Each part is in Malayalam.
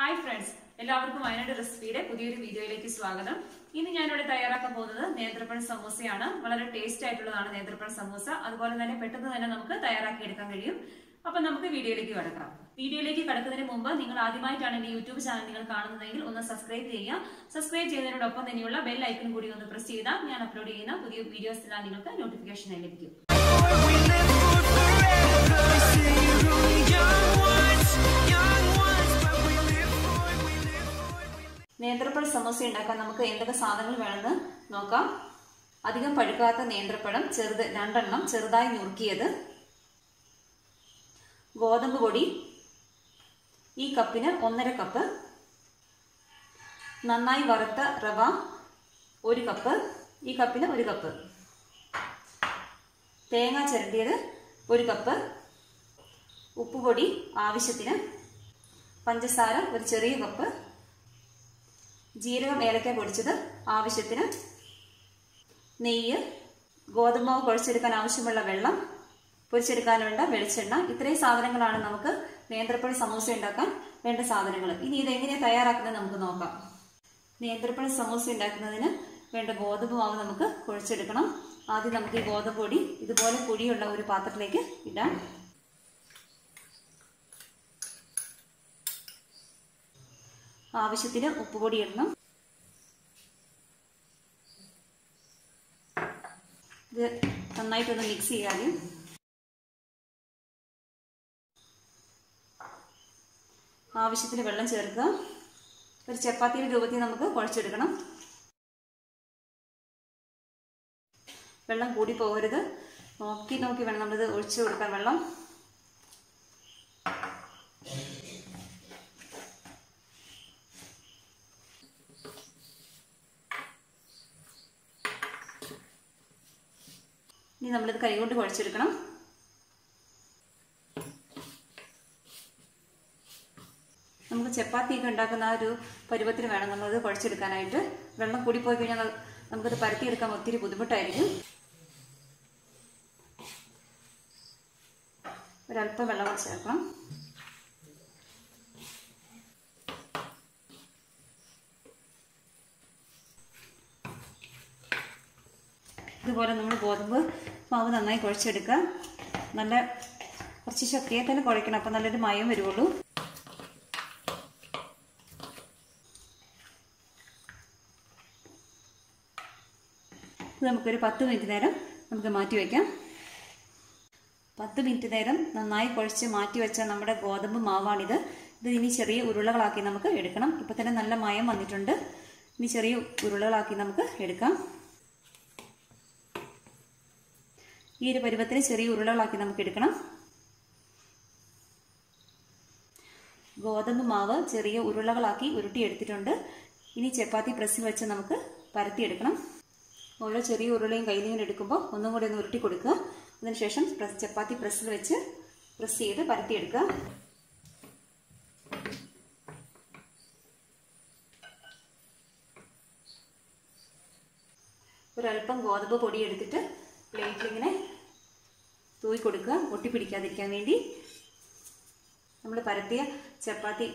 ഹായ് ഫ്രണ്ട്സ് എല്ലാവർക്കും വയനാട് റെസിപ്പിയുടെ പുതിയൊരു വീഡിയോയിലേക്ക് സ്വാഗതം ഇന്ന് ഞാനിവിടെ തയ്യാറാക്കാൻ പോകുന്നത് നേന്ത്രപ്പഴ സമൂസയാണ് വളരെ ടേസ്റ്റ് ആയിട്ടുള്ളതാണ് നേന്ത്രപ്പഴ സമൂസ അതുപോലെ തന്നെ പെട്ടെന്ന് തന്നെ നമുക്ക് തയ്യാറാക്കി എടുക്കാൻ കഴിയും അപ്പൊ നമുക്ക് വീഡിയോയിലേക്ക് കടക്കാം വീഡിയോയിലേക്ക് കടക്കുന്നതിന് മുമ്പ് നിങ്ങൾ ആദ്യമായിട്ടാണ് എന്റെ യൂട്യൂബ് ചാനൽ നിങ്ങൾ കാണുന്നതെങ്കിൽ ഒന്ന് സബ്സ്ക്രൈബ് ചെയ്യുക സബ്സ്ക്രൈബ് ചെയ്യുന്നതിനോടൊപ്പം തന്നെയുള്ള ബെൽ ഐക്കൺ കൂടി ഒന്ന് പ്രസ് ചെയ്താൽ ഞാൻ അപ്ലോഡ് ചെയ്യുന്ന പുതിയ വീഡിയോസ് എല്ലാം നിങ്ങൾക്ക് നോട്ടിഫിക്കേഷൻ ലഭിക്കും We live for forever. Say you're only young ones, young ones, but we live for, we live for, we live. നേന്ത്രപ്പഴ samosa ഉണ്ടാക്കാൻ നമുക്ക് എന്തൊക്കെ സാധനങ്ങൾ വേണമെന്ന് നോക്കാം അധികം പഴുക്കാത്ത നേന്ത്രപ്പഴം ചെറുത് രണ്ടെണ്ണം ചെറുതായി നുറുക്കിയത് ഗോതമ്പ് പൊടി ഈ കപ്പിന് ഒന്നര കപ്പ് നന്നായി വറുത്ത റവ ഒരു കപ്പ് ഈ കപ്പിന് ഒരു കപ്പ് തേങ്ങ ചിരണ്ടിയത് ഒരു കപ്പ് ഉപ്പുപൊടി ആവശ്യത്തിന് പഞ്ചസാര ഒരു ചെറിയ കപ്പ് ജീരകം ഏലക്ക പൊടിച്ചത് ആവശ്യത്തിന് നെയ്യ് ഗോതമ്പാവ് കുഴച്ചെടുക്കാൻ ആവശ്യമുള്ള വെള്ളം പൊരിച്ചെടുക്കാനുള്ള വെളിച്ചെണ്ണ ഇത്രയും സാധനങ്ങളാണ് നമുക്ക് നേന്ത്രപ്പഴ സമൂസ ഉണ്ടാക്കാൻ വേണ്ട സാധനങ്ങൾ ഇനി ഇത് എങ്ങനെയാണ് തയ്യാറാക്കുന്നത് നമുക്ക് നോക്കാം നേന്ത്രപ്പഴ സമൂസ ഉണ്ടാക്കുന്നതിന് വേണ്ട ഗോതമ്പ് മാവ് നമുക്ക് കുഴച്ചെടുക്കണം ആദ്യം നമുക്ക് ഈ ഗോതമ്പ് പൊടി ഇതുപോലെ കുഴിയുള്ള ഒരു പാത്രത്തിലേക്ക് ഇടാം ആവശ്യത്തിന് ഉപ്പുപൊടി ഇടണം ഇത് നന്നായിട്ടൊന്ന് മിക്സ് ചെയ്യാതെ ആവശ്യത്തിന് വെള്ളം ചേർക്കുക ഒരു ചപ്പാത്തിയുടെ രൂപത്തിൽ നമുക്ക് കുഴച്ചെടുക്കണം വെള്ളം കൂടി പോകരുത് നോക്കി നോക്കി വേണം നമ്മളിത് ഒഴിച്ചു കൊടുക്കാൻ വെള്ളം ഇനി നമ്മളിത് കൈകൊണ്ട് കുഴച്ചെടുക്കണം നമുക്ക് ചപ്പാത്തിയൊക്കെ ഉണ്ടാക്കുന്ന ആ ഒരു പരുവത്തിന് വേണം നമ്മളിത് കുഴച്ചെടുക്കാനായിട്ട് വെള്ളം കൂടിപ്പോയി കഴിഞ്ഞാൽ അത് നമുക്കത് പരത്തിയെടുക്കാൻ ഒത്തിരി ബുദ്ധിമുട്ടായിരിക്കും ഒരല്പം വെള്ളം കൂടി ചേർക്കണം ഇതുപോലെ നമ്മൾ ഗോതമ്പ് മാവ് നന്നായി കുഴച്ചെടുക്കുക നല്ല കുറച്ച് ശക്തിയായി തന്നെ കുഴക്കണം അപ്പം നല്ലൊരു മയം വരുള്ളൂ ഇത് നമുക്കൊരു പത്ത് മിനിറ്റ് നേരം നമുക്ക് മാറ്റി വയ്ക്കാം പത്ത് മിനിറ്റ് നേരം നന്നായി കുഴച്ച് മാറ്റി വെച്ച നമ്മുടെ ഗോതമ്പ് മാവാണിത് ഇത് ഇനി ചെറിയ ഉരുളകളാക്കി നമുക്ക് എടുക്കണം ഇപ്പം തന്നെ നല്ല മയം വന്നിട്ടുണ്ട് ഇനി ചെറിയ ഉരുളകളാക്കി നമുക്ക് എടുക്കാം ഈ ഒരു പരുവത്തിന് ചെറിയ ഉരുളകളാക്കി നമുക്ക് എടുക്കണം ഗോതമ്പ് മാവ് ചെറിയ ഉരുളകളാക്കി ഉരുട്ടിയെടുത്തിട്ടുണ്ട് ഇനി ചപ്പാത്തി പ്രസ്സിൽ വെച്ച് നമുക്ക് പരത്തിയെടുക്കണം ഓരോ ചെറിയ ഉരുളയും കയ്യിൽ നിന്ന് എടുക്കുമ്പോൾ ഒന്നും കൂടി ഒന്ന് ഉരുട്ടി കൊടുക്കുക അതിനുശേഷം പ്രസ് ചപ്പാത്തി പ്രസ്സിൽ വെച്ച് പ്രസ് ചെയ്ത് പരത്തിയെടുക്കുക ഒരല്പം ഗോതമ്പ് പൊടി എടുത്തിട്ട് പ്ലേറ്റിൽ ഇങ്ങനെ തൂയി കൊടുക്കുക ഒട്ടിപ്പിടിക്കാതിരിക്കാൻ വേണ്ടി നമ്മൾ പരത്തിയ ചപ്പാത്തി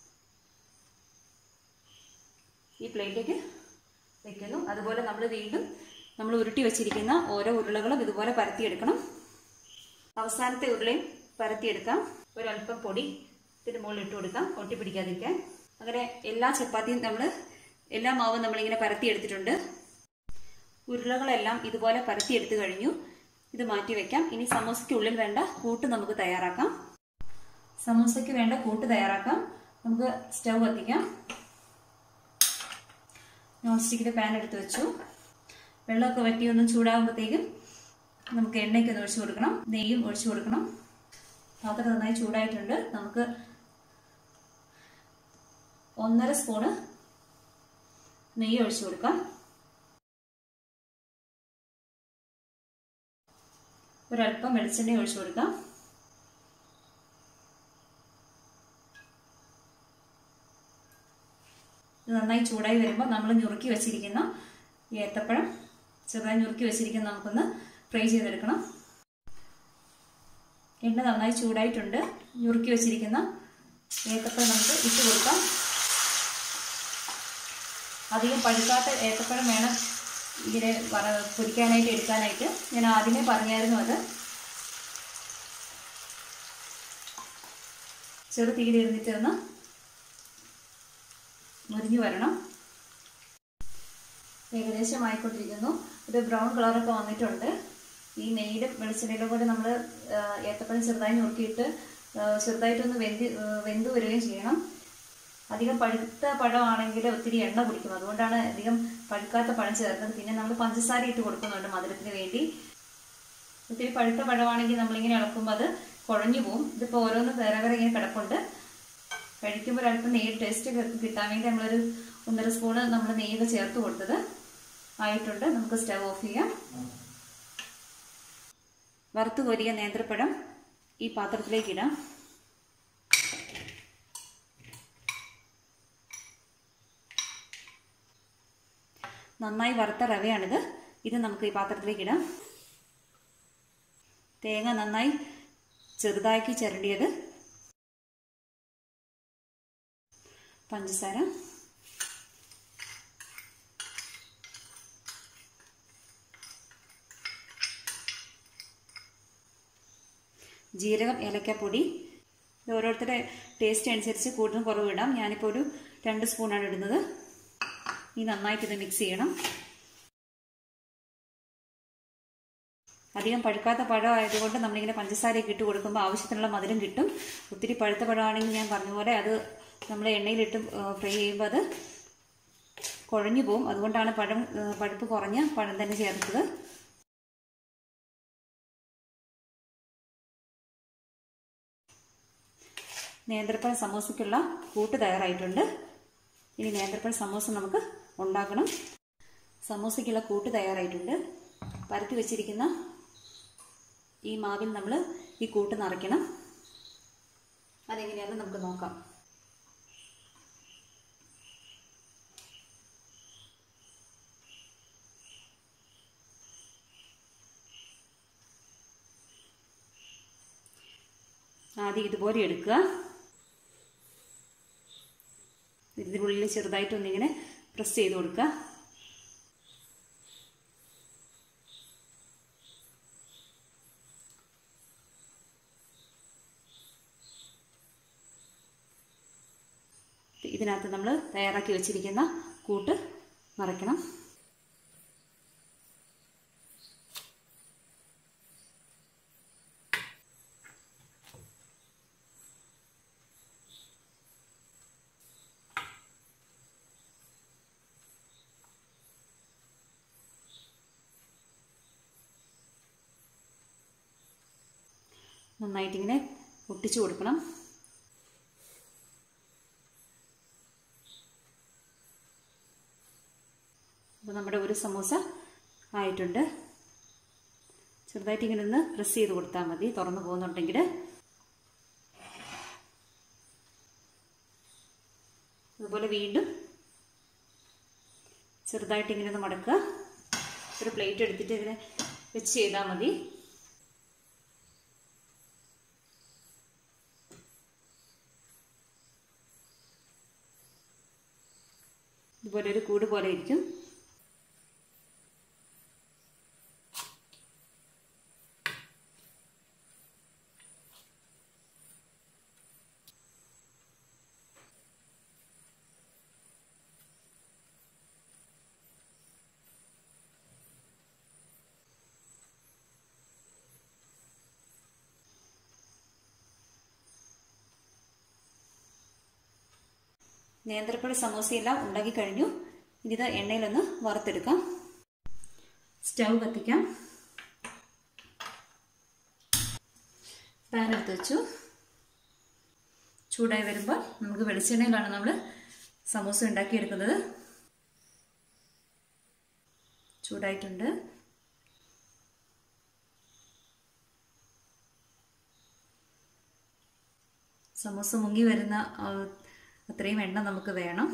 ഈ പ്ലേറ്റിലേക്ക് വെക്കുന്നു അതുപോലെ നമ്മൾ വീണ്ടും നമ്മൾ ഉരുട്ടി വെച്ചിരിക്കുന്ന ഓരോ ഉരുളകളും ഇതുപോലെ പരത്തിയെടുക്കണം അവസാനത്തെ ഉരുളയും പരത്തിയെടുക്കാം ഒരല്പം പൊടി ഇതിന് മുകളിൽ ഇട്ട് കൊടുക്കാം ഒട്ടിപ്പിടിക്കാതിരിക്കാൻ അങ്ങനെ എല്ലാ ചപ്പാത്തിയും നമ്മൾ എല്ലാ മാവും നമ്മളിങ്ങനെ പരത്തിയെടുത്തിട്ടുണ്ട് ഉരുളകളെല്ലാം ഇതുപോലെ പരത്തിയെടുത്തു കഴിഞ്ഞു ഇത് മാറ്റി വെക്കാം ഇനി സമൂസയ്ക്കുള്ളിൽ വേണ്ട കൂട്ട് നമുക്ക് തയ്യാറാക്കാം സമൂസയ്ക്ക് വേണ്ട കൂട്ട് തയ്യാറാക്കാം നമുക്ക് സ്റ്റൗ കത്തിക്കാം നോൺ സ്റ്റിക്കിന്റെ പാൻ എടുത്ത് വെച്ചു വെള്ളമൊക്കെ വറ്റി ഒന്ന് ചൂടാകുമ്പോഴത്തേക്കും നമുക്ക് എണ്ണയ്ക്ക് ഒന്ന് ഒഴിച്ചു കൊടുക്കണം നെയ്യും ഒഴിച്ചു കൊടുക്കണം പാത്രം നന്നായി ചൂടായിട്ടുണ്ട് നമുക്ക് ഒന്നര സ്പൂണ് നെയ്യ് ഒഴിച്ചു കൊടുക്കാം ഒരല്പം വെളിച്ചെണ്ണ ഒഴിച്ചു കൊടുക്കാം ഇത് നന്നായി ചൂടായി വരുമ്പോൾ നമ്മൾ ഞുറുക്കി വെച്ചിരിക്കുന്ന ഏത്തപ്പഴം ചെറുതായി ഞുറുക്കി വെച്ചിരിക്കുന്ന നമുക്കൊന്ന് ഫ്രൈ ചെയ്തെടുക്കണം എണ്ണ നന്നായി ചൂടായിട്ടുണ്ട് ഞുറുക്കി വെച്ചിരിക്കുന്ന ഏത്തപ്പഴം നമുക്ക് ഇട്ട് കൊടുക്കാം അധികം പഴുക്കാത്ത ഏത്തപ്പഴം വേണം ഇതിനെ വറ പൊരിക്കാനായിട്ട് എടുക്കാനായിട്ട് ഞാൻ ആദ്യമേ പറഞ്ഞായിരുന്നു അത് ചെറു തീയിലിരുന്നിട്ട് ഒന്ന് മുരിഞ്ഞു വരണം ഏകദേശം ആയിക്കൊണ്ടിരിക്കുന്നു ഒരു ബ്രൗൺ കളറൊക്കെ വന്നിട്ടുണ്ട് ഈ നെയ്യിലും വെളിച്ചെണ്ണയിലും കൂടെ നമ്മൾ ഏത്തപ്പഴം ചെറുതായി നുറുക്കിയിട്ട് ആ, ചെറുതായിട്ടൊന്ന് വെന്ത് ആ, വെന്ത് വരികയും ചെയ്യണം അധികം പഴുത്ത പഴമാണെങ്കിൽ ഒത്തിരി എണ്ണ കുടിക്കും അതുകൊണ്ടാണ് അധികം പഴുക്കാത്ത പഴം ചേർത്തത് പിന്നെ നമ്മൾ പഞ്ചസാര ഇട്ട് കൊടുക്കുന്നുണ്ട് മധുരത്തിന് വേണ്ടി ഒത്തിരി പഴുത്ത പഴമാണെങ്കിൽ നമ്മളിങ്ങനെ ഇളക്കുമ്പോൾ അത് കുഴഞ്ഞു പോകും ഇതിപ്പോൾ ഓരോന്ന് വേറെ വേറെ ഇങ്ങനെ കിടപ്പുണ്ട് കഴിക്കുമ്പോൾ ഒരല്പം നെയ്യ് ടേസ്റ്റ് കിട്ടാൻ വേണ്ടി നമ്മളൊരു ഒന്നര സ്പൂണ് നമ്മൾ നെയ്യൊക്കെ ചേർത്ത് കൊടുത്തത് ആയിട്ടുണ്ട് നമുക്ക് സ്റ്റവ് ഓഫ് ചെയ്യാം വറുത്ത് കോരിയ നേന്ത്രപ്പഴം ഈ പാത്രത്തിലേക്ക് ഇടാം നന്നായി വറുത്ത റവയാണിത് ഇത് നമുക്ക് ഈ പാത്രത്തിലേക്ക് ഇടാം തേങ്ങ നന്നായി ചെറുതാക്കി ചിരണ്ടിയത് പഞ്ചസാര ജീരകം ഏലക്കാപ്പൊടി ഇത് ഓരോരുത്തരുടെ ടേസ്റ്റ് അനുസരിച്ച് കൂടുതലും കുറവ് ഇടാം ഞാനിപ്പോൾ ഒരു രണ്ട് സ്പൂണാണ് ഇടുന്നത് ഈ നന്നായിട്ട് ഇത് മിക്സ് ചെയ്യണം അധികം പഴുക്കാത്ത പഴം ആയതുകൊണ്ട് നമ്മളിങ്ങനെ പഞ്ചസാരയൊക്കെ ഇട്ട് കൊടുക്കുമ്പോൾ ആവശ്യത്തിനുള്ള മധുരം കിട്ടും ഒത്തിരി പഴുത്ത പഴമാണെങ്കിൽ ഞാൻ പറഞ്ഞ പോലെ അത് നമ്മൾ എണ്ണയിലിട്ട് ഫ്രൈ ചെയ്യുമ്പോൾ അത് കുഴഞ്ഞു പോകും അതുകൊണ്ടാണ് പഴം ആ, പഴുപ്പ് കുറഞ്ഞ പഴം തന്നെ ചേർത്തത് നേന്ത്രപ്പഴ സമോസയ്ക്കുള്ള കൂട്ട് തയ്യാറായിട്ടുണ്ട് ഇനി നേന്ത്രപ്പഴ സമോസ നമുക്ക് ഉണ്ടാക്കണം സമോസയ്ക്കുള്ള കൂട്ട് തയ്യാറായിട്ടുണ്ട് പരത്തി വെച്ചിരിക്കുന്ന ഈ മാവിൽ നമ്മൾ ഈ കൂട്ട് നിറയ്ക്കണം അതെങ്ങനെയാണെന്ന് നമുക്ക് നോക്കാം ആദ്യം ഇതുപോലെ എടുക്കുക ഇതിനുള്ളിൽ ചെറുതായിട്ടൊന്നിങ്ങനെ പ്രസ് ചെയ്ത് കൊടുക്കുക ഇതിനകത്ത് നമ്മൾ തയ്യാറാക്കി വെച്ചിരിക്കുന്ന കൂട്ട് നിറയ്ക്കണം നന്നായിട്ടിങ്ങനെ ഒട്ടിച്ചു കൊടുക്കണം അപ്പോൾ നമ്മുടെ ഒരു സമൂസ ആയിട്ടുണ്ട് ചെറുതായിട്ട് ഇങ്ങനെ ഒന്ന് പ്രസ് ചെയ്ത് കൊടുത്താൽ മതി തുറന്നു പോകുന്നുണ്ടെങ്കിൽ അതുപോലെ വീണ്ടും ചെറുതായിട്ട് ഇങ്ങനെ ഒന്ന് മടക്കുക ഒരു പ്ലേറ്റ് എടുത്തിട്ട് ഇതിനെ വെച്ച് ചെയ്താൽ മതി ഇതുപോലെ ഒരു കൂട് പോലെ ഇരിക്കും നേന്ത്രപ്പഴ സമോസയെല്ലാം ഉണ്ടാക്കി കഴിഞ്ഞു ഇനി ഇത് എണ്ണയിലൊന്ന് വറുത്തെടുക്കാം സ്റ്റൗ കത്തിക്കാം പാൻ എടുത്ത് വെച്ചു ചൂടായി വരുമ്പോൾ നമുക്ക് വെളിച്ചെണ്ണയിലാണ് നമ്മൾ സമോസ ഉണ്ടാക്കിയെടുക്കുന്നത് ചൂടായിട്ടുണ്ട് സമോസ മുങ്ങി വരുന്ന ആ, അത്രയും എണ്ണ നമുക്ക് വേണം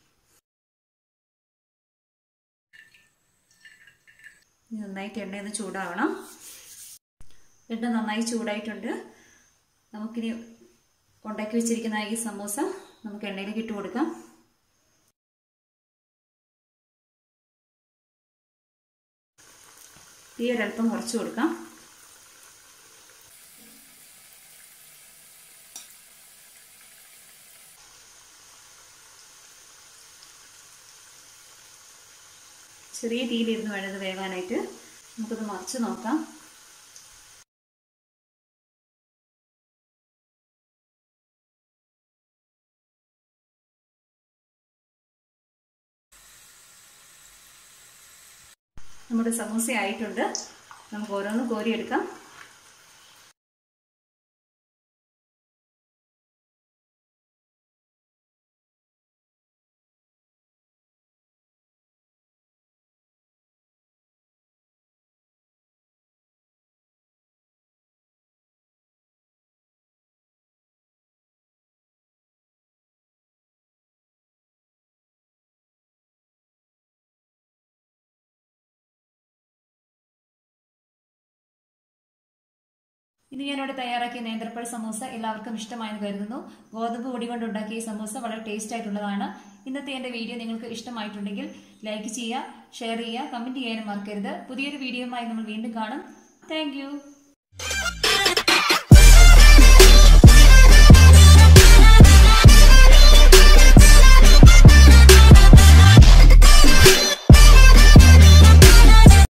ഇനി നന്നായിട്ട് എണ്ണയൊന്ന് ചൂടാവണം എണ്ണ നന്നായി ചൂടായിട്ടുണ്ട് നമുക്കിനി ഉണ്ടാക്കി വെച്ചിരിക്കുന്ന ഈ സമൂസ നമുക്ക് എണ്ണയിലേക്ക് ഇട്ട് കൊടുക്കാം തീ ഒരല്പം കുറച്ച് കൊടുക്കാം ചെറിയ തീയിലിരുന്ന് വേണം ഇത് വേകാനായിട്ട് നമുക്കിത് മറിച്ച് നോക്കാം നമ്മുടെ സമൂസ ആയിട്ടുണ്ട് നമുക്ക് ഓരോന്ന് കോരിയെടുക്കാം ഇന്ന് ഞാനിവിടെ തയ്യാറാക്കിയ നേന്ത്രപ്പഴ സമൂസ എല്ലാവർക്കും ഇഷ്ടമായെന്ന് കരുതുന്നു ഗോതമ്പ് പൊടി കൊണ്ട് ഉണ്ടാക്കിയ ഈ സമൂസ വളരെ ടേസ്റ്റ് ആയിട്ടുള്ളതാണ് ഇന്നത്തെ എന്റെ വീഡിയോ നിങ്ങൾക്ക് ഇഷ്ടമായിട്ടുണ്ടെങ്കിൽ ലൈക്ക് ചെയ്യുക ഷെയർ ചെയ്യുക കമന്റ് ചെയ്യാനും മറക്കരുത് പുതിയൊരു വീഡിയോയുമായി നമ്മൾ വീണ്ടും കാണും താങ്ക്